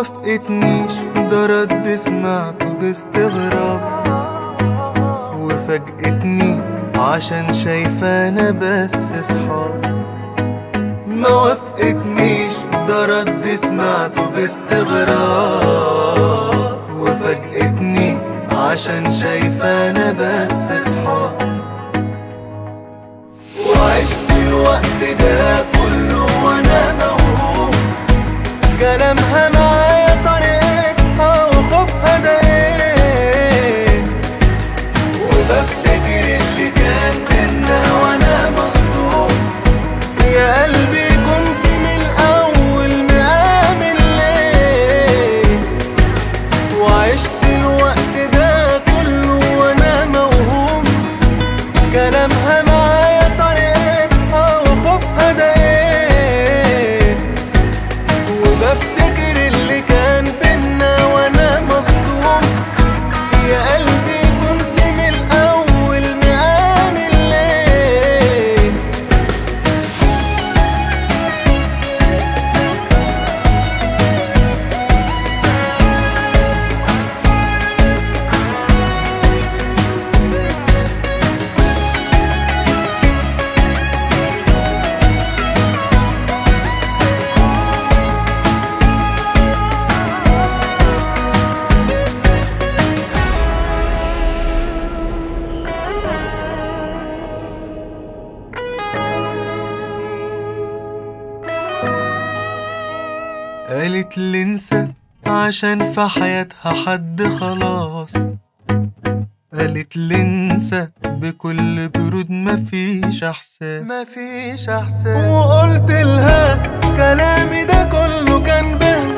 وافقتنيش ده رد سمعته باستغراب وفاجئتني عشان شايفانا بس صحاب ما وافقتنيش ده رد سمعته باستغراب وفاجئتني عشان شايفانا بس صحاب وعشت الوقت ده كله وانا موهوم كلامها معايا طريقتها وخوفها ده ايه وبفتكر اللي كان بينا وانا مصدوم يا قلبي كنت من الاول مآمن ليه وعشت الوقت ده كله وانا موهوم كلامها معايا طريقتها وخوفها ده ايه وبفتكر اللي كان بينا وانا مصدوم يا قلبي كنت من الاول مآمن ليه قالت لي انسى عشان في حياتها حد خلاص قالت لي انسى بكل برود مفيش احساس مفيش احساس وقلت لها كلامي ده كله كان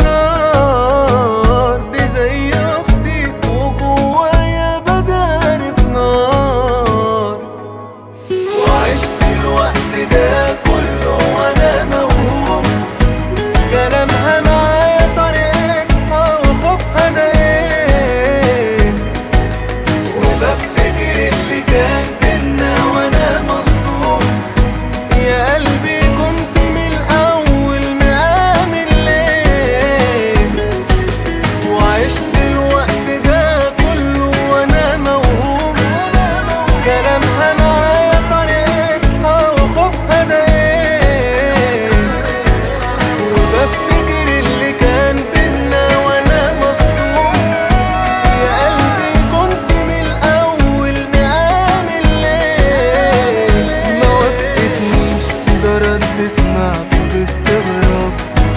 بهزار دي زي اختي وجوايا بداري في نار وعشت الوقت ده كله وانا موهوم كلامها معايا طريقتها وخوفها ده ايه وبفتكر اللي كان بينا وانا مصدوم يا قلبي كنت من الاول مآمن ليه وعشت الوقت ده كله وانا موهوم كلامها معايا طريقتها وخوفها ده ايه وبفتكر اللي كان بينا وانا مصدوم يا قلبي كنت من الاول مآمن ليه ما وافقتنيش ده رد سمعته باستغراب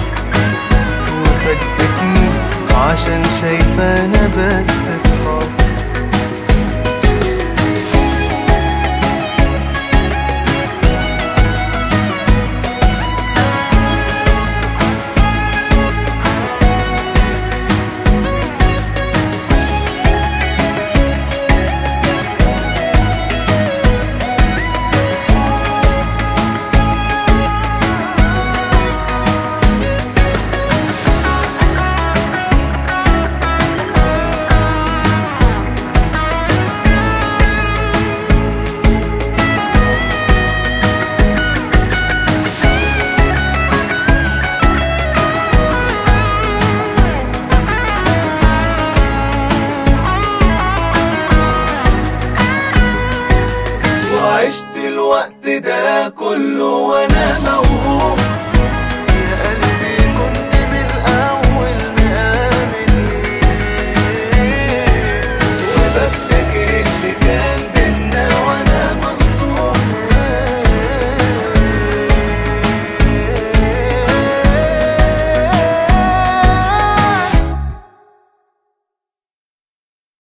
وفاجئتني عشان شايفانا بس صحاب وعشت الوقت ده كله وانا